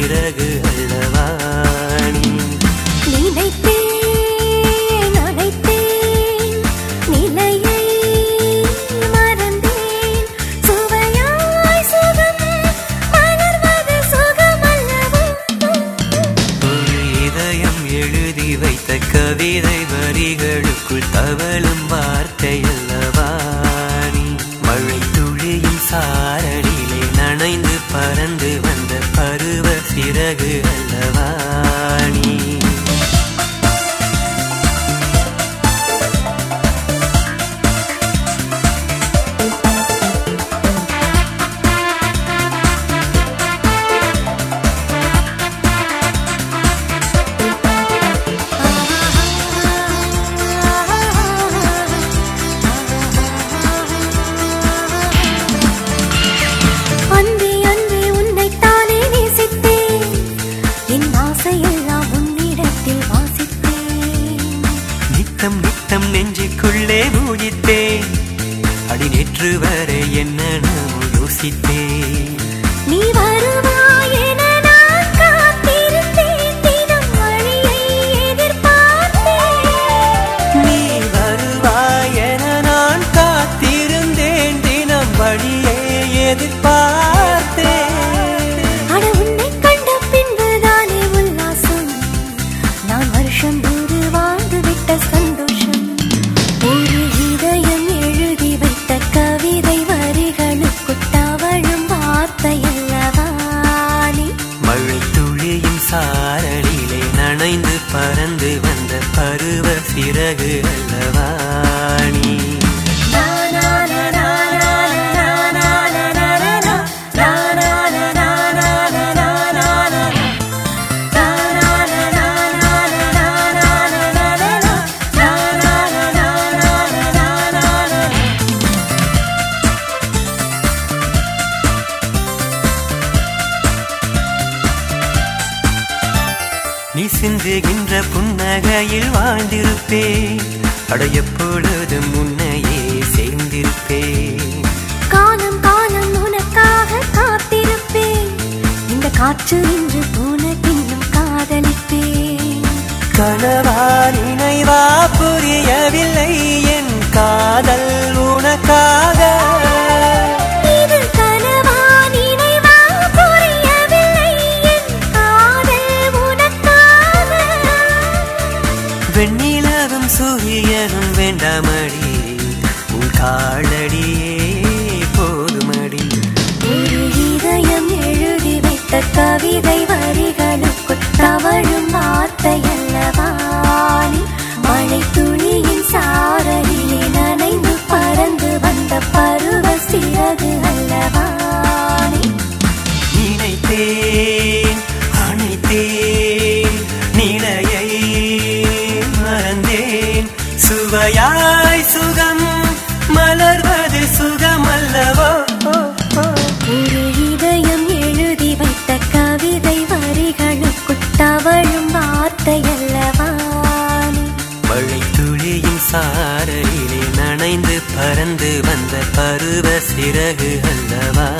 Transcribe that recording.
சிறகு அல்லவாணி நினைத்தேன் அழைத்தேன் நிலையை மறந்தேன் சுவையாய் சுகம் மலர்வது சுகமல்லவோ ஒரு இதயம் எழுதி வைத்த கவிதை வரிகளுக்குள் தவழும் வார்த்தை அல்லவாணி மழை துளியும் சாரடிலே நனைந்து பறந்து வந்த பருவ சிறகு அல்லவாணி அன்பே அன்பே உன்னைத்தானே நேசித்தேன் என் ஆசையெல்லாம் உன்னிடத்தில் வாசித்தேன் நித்தம் நித்தம் நெஞ்சுக்குள்ளே மூடித்தேன் அடி நேற்று வரை என்ன நாமோ யோசித்தேன் நீ வருவாய் என நான் காத்திருந்தேன் தினம் வழியை எதிர்பார்த்தேன் நீ வருவாய் என நான் காத்திருந்தேன் தினம் வழியே எதிர்பார்த்தேன் அட உன்னை கண்ட பின்புதானே உல்லாசம் நான் வருஷம் நூறு வாழ்ந்து விட்ட சந்தோஷம் ஒரு இதயம் எழுதி வைத்த கவிதை வரிகளுக்கு தவழும் வார்த்தை அல்லவா நீ மழை துளியும் சாரலிலே நனைந்து பறந்து வந்த பருவ சிறகு அல்லவாணி நீ சிந்துகின்ற புன்னகையில் வாழ்ந்திருப்பேன் அட எப்பொழுதும் முன்னையே சேர்ந்திருப்பேன் காலம் காலம் உனக்காக காத்திருப்பேன் இந்த காற்று இன்று போன பின்னும் காதலிப்பேன் கனவா நினைவா புரியவில்லை என் காதல் உனக்காக இது கனவா நினைவா புரியவில்லை என் காதல் உனக்காக வெண்ணிலவும் சூரியனும் வேண்டாமடி உன் காலடியே போதுமடி ஒரு இதயம் எழுதி வைத்த கவிதை வரிகளுக்கு தவழும் வார்த்தை அல்லவா நீ மழை துளியின் சாரலிலே நனைந்து பறந்து வந்த பருவ சிறகு அல்லவா நீ நினைத்தேன் அணைத்தேன் நிலையை மறந்தேன் சுவையாய் சுகம் மலர்வது சுகமல்லவோ ஒரு இதயம் எழுதி வைத்த கவிதை வரிகளுக்கு தவழும் வார்த்தை அல்லவா நீ மழை துளியின் சாரலிலே நனைந்து பறந்து வந்த பருவ சிறகு அல்லவா